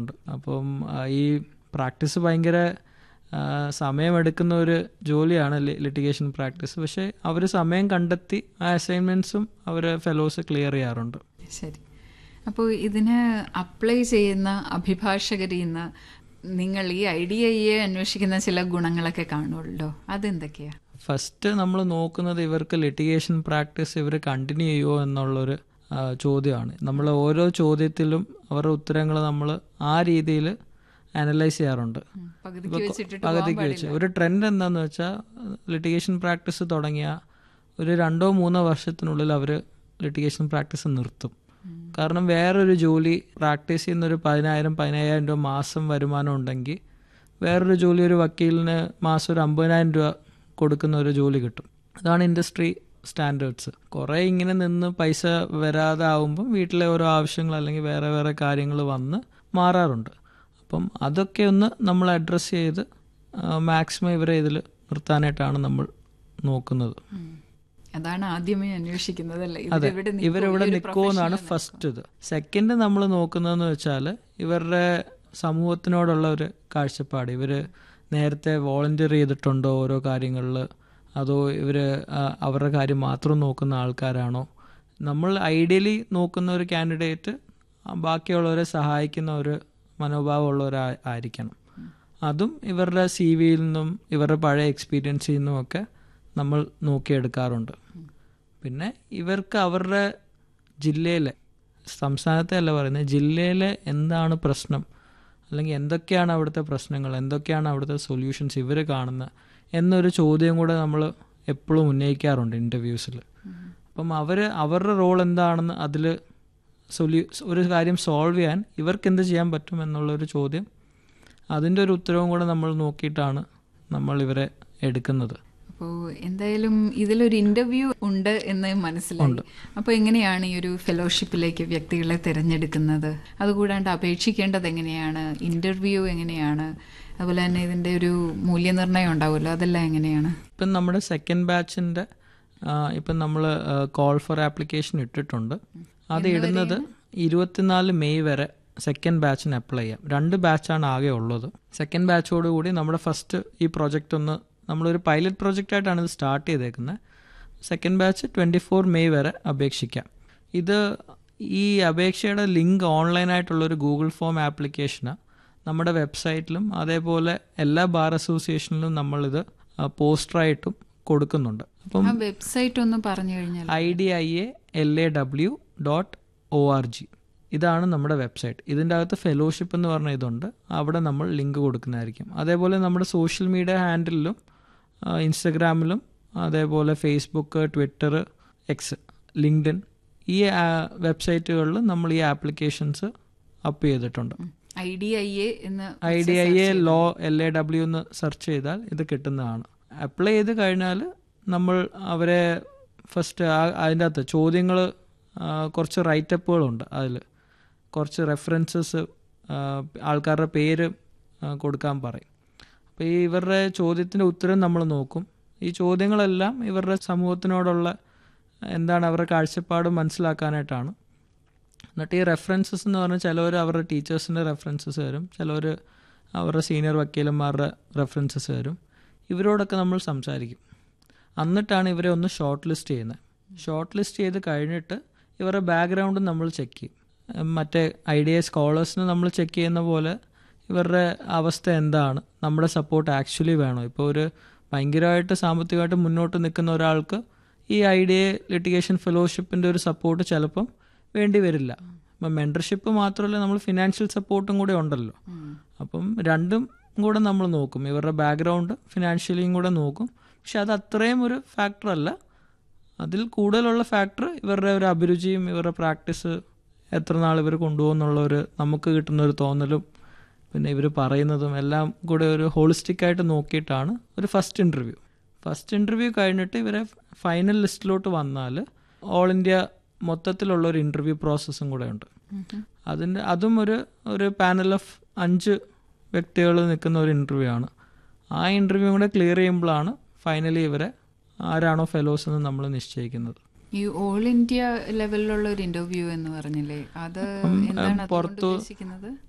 ചെയ്യാറുണ്ട് അപ്പം ആ, ഈ പ്രാക്ടീസ് ഭയങ്കര ആ, സമയമെടുക്കുന്ന ഒരു ജോലിയാണ് ലിറ്റിഗേഷൻ പ്രാക്ടീസ് പക്ഷേ അവർ സമയം കണ്ടെത്തി ആ അസൈൻമെൻറ്റ്സും അവർ ഫെലോസ് ക്ലിയർ ചെയ്യാറുണ്ട് ശരി അപ്പോൾ ഇതിന് അപ്ലൈ ചെയ്യുന്ന അഭിഭാഷകരിൽ നിന്ന് നിങ്ങൾ ഈ ഐ ഡി ഐയെ അന്വേഷിക്കുന്ന ചില ഗുണങ്ങളൊക്കെ കാണുമല്ലോ അതെന്തൊക്കെയാ ഫസ്റ്റ് നമ്മൾ നോക്കുന്നത് ഇവർക്ക് ലിറ്റിഗേഷൻ പ്രാക്ടീസ് ഇവർ കണ്ടിന്യൂ ചെയ്യുമോ എന്നുള്ളൊരു ആ, ചോദ്യമാണ് നമ്മൾ ഓരോ ചോദ്യത്തിലും അവരുടെ ഉത്തരങ്ങൾ നമ്മൾ ആ രീതിയിൽ അനലൈസ് ചെയ്യാറുണ്ട് ഉം, പകുതിക്ക് വെച്ചിട്ടിട്ട് പകുതിക്ക് വെച്ച് ഒരു ട്രെൻഡ് എന്താന്ന് വെച്ചാൽ ലിറ്റിഗേഷൻ പ്രാക്ടീസ് തുടങ്ങിയ ഒരു രണ്ടോ മൂന്നോ വർഷത്തിനുള്ളിൽ അവർ ലിറ്റിഗേഷൻ പ്രാക്ടീസ് നിർത്തും കാരണം വേറൊരു ജോലി പ്രാക്ടീസ് ചെയ്യുന്ന ഒരു പതിനായിരം പതിനയ്യായിരം രൂപ മാസം വരുമാനം ഉണ്ടെങ്കിൽ വേറൊരു ജോലി ഒരു വക്കീലിന് മാസം ഒരു അമ്പതിനായിരം രൂപ കൊടുക്കുന്ന ഒരു ജോലി കിട്ടും അതാണ് ഇൻഡസ്ട്രി സ്റ്റാൻഡേർഡ്സ് കുറേ ഇങ്ങനെ നിന്ന് പൈസ വരാതെ ആവുമ്പം വീട്ടിലെ ഓരോ ആവശ്യങ്ങൾ അല്ലെങ്കിൽ വേറെ വേറെ കാര്യങ്ങൾ വന്ന് മാറാറുണ്ട് അപ്പം അതൊക്കെ ഒന്ന് നമ്മൾ അഡ്രസ്സ് ചെയ്ത് മാക്സിമം ഇവരെ ഇതിൽ നിർത്താനായിട്ടാണ് നമ്മൾ നോക്കുന്നത് ഉം. അതാണ് ആദ്യമേ അന്വേഷിക്കുന്നത് അല്ലേ അതെ ഇവരിവിടെ നിൽക്കുമോ? ഇവരിവിടെ ഈ ഒരു നിൽക്കുമെന്നാണ് professional ഫസ്റ്റ് ഇത് സെക്കൻഡ് നമ്മൾ നോക്കുന്നതെന്ന് വെച്ചാൽ ഇവരുടെ സമൂഹത്തിനോടുള്ള ഒരു കാഴ്ചപ്പാട് ഇവർ നേരത്തെ വോളണ്ടിയർ ചെയ്തിട്ടുണ്ടോ ഓരോ കാര്യങ്ങളിൽ അതോ ഇവർ അവരുടെ കാര്യം മാത്രം നോക്കുന്ന ആൾക്കാരാണോ നമ്മൾ ഐഡിയലി നോക്കുന്ന ഒരു കാൻഡിഡേറ്റ് ബാക്കിയുള്ളവരെ സഹായിക്കുന്ന ഒരു മനോഭാവമുള്ളവരായിരിക്കണം അതും ഇവരുടെ സി വിയിൽ നിന്നും ഇവരുടെ പഴയ എക്സ്പീരിയൻസിൽ നിന്നും ഒക്കെ നമ്മൾ നോക്കിയെടുക്കാറുണ്ട് പിന്നെ ഇവർക്ക് അവരുടെ ജില്ലയിലെ സംസ്ഥാനത്തെ അല്ല പറയുന്നത് ജില്ലയിലെ എന്താണ് പ്രശ്നം അല്ലെങ്കിൽ എന്തൊക്കെയാണ് അവിടുത്തെ പ്രശ്നങ്ങൾ എന്തൊക്കെയാണ് അവിടുത്തെ സൊല്യൂഷൻസ് ഇവർ കാണുന്നത് എന്നൊരു ചോദ്യം കൂടെ നമ്മൾ എപ്പോഴും ഉന്നയിക്കാറുണ്ട് ഇൻ്റർവ്യൂസിൽ അപ്പം അവർ അവരുടെ റോൾ എന്താണെന്ന് അതിൽ സൊല്യൂ ഒരു കാര്യം സോൾവ് ചെയ്യാൻ ഇവർക്ക് എന്ത് ചെയ്യാൻ പറ്റും എന്നുള്ളൊരു ചോദ്യം അതിൻ്റെ ഒരു ഉത്തരവും കൂടെ നമ്മൾ നോക്കിയിട്ടാണ് നമ്മൾ ഇവരെ എടുക്കുന്നത് അപ്പോൾ എന്തായാലും ഇതിലൊരു ഇന്റർവ്യൂ ഉണ്ട് എന്ന് മനസ്സിലായി അപ്പോൾ എങ്ങനെയാണ് ഈ ഒരു ഫെലോഷിപ്പിലേക്ക് വ്യക്തികളെ തിരഞ്ഞെടുക്കുന്നത് അതുകൂടാണ്ട് അപേക്ഷിക്കേണ്ടത് എങ്ങനെയാണ് ഇന്റർവ്യൂ എങ്ങനെയാണ് അതുപോലെ തന്നെ ഇതിന്റെ ഒരു മൂല്യനിർണ്ണയം ഉണ്ടാവുമല്ലോ അതെല്ലാം എങ്ങനെയാണ് ഇപ്പം നമ്മുടെ സെക്കൻഡ് ബാച്ചിൻ്റെ ഇപ്പം നമ്മൾ കോൾ ഫോർ ആപ്ലിക്കേഷൻ ഇട്ടിട്ടുണ്ട് അത് ഇടുന്നത് ഇരുപത്തിനാല് മെയ് വരെ സെക്കൻഡ് ബാച്ചിന് അപ്ലൈ ചെയ്യാം രണ്ട് ബാച്ചാണ് ആകെ ഉള്ളത് സെക്കൻഡ് ബാച്ചോട് കൂടി നമ്മുടെ ഫസ്റ്റ് ഈ പ്രോജക്റ്റ് ഒന്ന് നമ്മളൊരു പൈലറ്റ് പ്രോജക്റ്റ് ആയിട്ടാണ് ഇത് സ്റ്റാർട്ട് ചെയ്തേക്കുന്നത് second batch twenty four May വരെ അപേക്ഷിക്കാം ഇത് ഈ അപേക്ഷയുടെ ലിങ്ക് ഓൺലൈനായിട്ടുള്ളൊരു ഗൂഗിൾ ഫോം ആപ്ലിക്കേഷനാണ് നമ്മുടെ വെബ്സൈറ്റിലും അതേപോലെ എല്ലാ ബാർ അസോസിയേഷനിലും നമ്മളിത് പോസ്റ്ററായിട്ടും കൊടുക്കുന്നുണ്ട് അപ്പം ആ വെബ്സൈറ്റ് ഒന്ന് പറഞ്ഞു കഴിഞ്ഞാൽ I D I A L A W dot O R G ഇതാണ് നമ്മുടെ വെബ്സൈറ്റ് ഇതിൻ്റെ അകത്ത് ഫെലോഷിപ്പ് എന്ന് പറഞ്ഞ ഇതുണ്ട് അവിടെ നമ്മൾ ലിങ്ക് കൊടുക്കുന്നതായിരിക്കും അതേപോലെ നമ്മുടെ സോഷ്യൽ മീഡിയ ഹാൻഡിലും ഇൻസ്റ്റഗ്രാമിലും അതേപോലെ ഫേസ്ബുക്ക് ട്വിറ്റർ എക്സ് ലിങ്ക്ഡിൻ ഈ വെബ്സൈറ്റുകളിൽ നമ്മൾ ഈ ആപ്ലിക്കേഷൻസ് അപ്പ് ചെയ്തിട്ടുണ്ട് ഐ ഡി ഐ എ എന്ന് I D I A law L A W എന്ന് സെർച്ച് ചെയ്താൽ ഇത് കിട്ടുന്നതാണ് അപ്ലൈ ചെയ്ത് കഴിഞ്ഞാൽ നമ്മൾ അവരെ ഫസ്റ്റ് അതിൻ്റെ അകത്ത് ചോദ്യങ്ങൾ കുറച്ച് റൈറ്റപ്പുകളുണ്ട് അതിൽ കുറച്ച് റെഫറൻസസ് ആൾക്കാരുടെ പേര് ആ, കൊടുക്കാൻ പറയും അപ്പോൾ ഈ ഇവരുടെ ചോദ്യത്തിൻ്റെ ഉത്തരം നമ്മൾ നോക്കും ഈ ചോദ്യങ്ങളെല്ലാം ഇവരുടെ സമൂഹത്തിനോടുള്ള എന്താണ് അവരുടെ കാഴ്ചപ്പാട് മനസ്സിലാക്കാനായിട്ടാണ് എന്നിട്ട് ഈ റെഫറൻസസ് എന്ന് പറഞ്ഞാൽ ചിലവർ അവരുടെ ടീച്ചേഴ്സിൻ്റെ റെഫറൻസസ് വരും ചിലവർ അവരുടെ സീനിയർ വക്കീലന്മാരുടെ റെഫറൻസസ് വരും ഇവരോടൊക്കെ നമ്മൾ സംസാരിക്കും എന്നിട്ടാണ് ഇവരെ ഒന്ന് ഷോർട്ട് ലിസ്റ്റ് ചെയ്യുന്നത് ഷോർട്ട് ലിസ്റ്റ് ചെയ്ത് കഴിഞ്ഞിട്ട് ഇവരുടെ ബാക്ക്ഗ്രൗണ്ട് നമ്മൾ ചെക്ക് ചെയ്യും ഉം, മറ്റേ ഐഡിയ സ്കോളേഴ്സിന് നമ്മൾ ചെക്ക് ചെയ്യുന്ന പോലെ ഇവരുടെ അവസ്ഥ എന്താണ് നമ്മുടെ സപ്പോർട്ട് ആക്ച്വലി വേണോ ഇപ്പോൾ ഒരു ഭയങ്കരമായിട്ട് സാമ്പത്തികമായിട്ട് മുന്നോട്ട് നിൽക്കുന്ന ഒരാൾക്ക് ഈ ഐഡിയ ലിറ്റിഗേഷൻ ഫെലോഷിപ്പിൻ്റെ ഒരു സപ്പോർട്ട് ചിലപ്പം വേണ്ടി വരില്ല ഇപ്പം മെൻറ്റർഷിപ്പ് മാത്രമല്ല നമ്മൾ ഫിനാൻഷ്യൽ സപ്പോർട്ടും കൂടെ ഉണ്ടല്ലോ അപ്പം രണ്ടും കൂടെ നമ്മൾ നോക്കും ഇവരുടെ ബാക്ക്ഗ്രൗണ്ട് ഫിനാൻഷ്യലിയും കൂടെ നോക്കും പക്ഷെ അത് അത്രയും ഒരു ഫാക്ടർ അല്ല അതിൽ കൂടുതലുള്ള ഫാക്ടർ ഇവരുടെ ഒരു അഭിരുചിയും ഇവരുടെ പ്രാക്ടീസ് എത്ര നാൾ ഇവർ കൊണ്ടുപോകുന്നുള്ള ഒരു നമുക്ക് കിട്ടുന്ന ഒരു തോന്നലും പിന്നെ ഇവർ പറയുന്നതും എല്ലാം കൂടെ ഒരു ഹോളിസ്റ്റിക് ആയിട്ട് നോക്കിയിട്ടാണ് ഒരു ഫസ്റ്റ് ഇൻ്റർവ്യൂ ഫസ്റ്റ് ഇൻ്റർവ്യൂ കഴിഞ്ഞിട്ട് ഇവരെ ഫൈനൽ ലിസ്റ്റിലോട്ട് വന്നാൽ ഓൾ ഇന്ത്യ മൊത്തത്തിലുള്ള ഒരു ഇൻ്റർവ്യൂ പ്രോസസ്സും കൂടെ ഉണ്ട് അതിൻ്റെ അതും ഒരു ഒരു പാനൽ ഓഫ് അഞ്ച് വ്യക്തികൾ നിൽക്കുന്ന ഒരു ഇൻ്റർവ്യൂ ആണ് ആ ഇൻ്റർവ്യൂ കൂടെ ക്ലിയർ ചെയ്യുമ്പോഴാണ് ഫൈനലി ഇവരെ ആരാണോ ഫെലോസ് എന്ന് നമ്മൾ നിശ്ചയിക്കുന്നത് ഈ ഓൾ ഇന്ത്യ ലെവലിലുള്ള ഒരു ഇന്റർവ്യൂ എന്ന് പറഞ്ഞില്ലേ അത് എന്താണ് അതുകൊണ്ട് പുറത്തു ഉദ്ദേശിക്കുന്നത്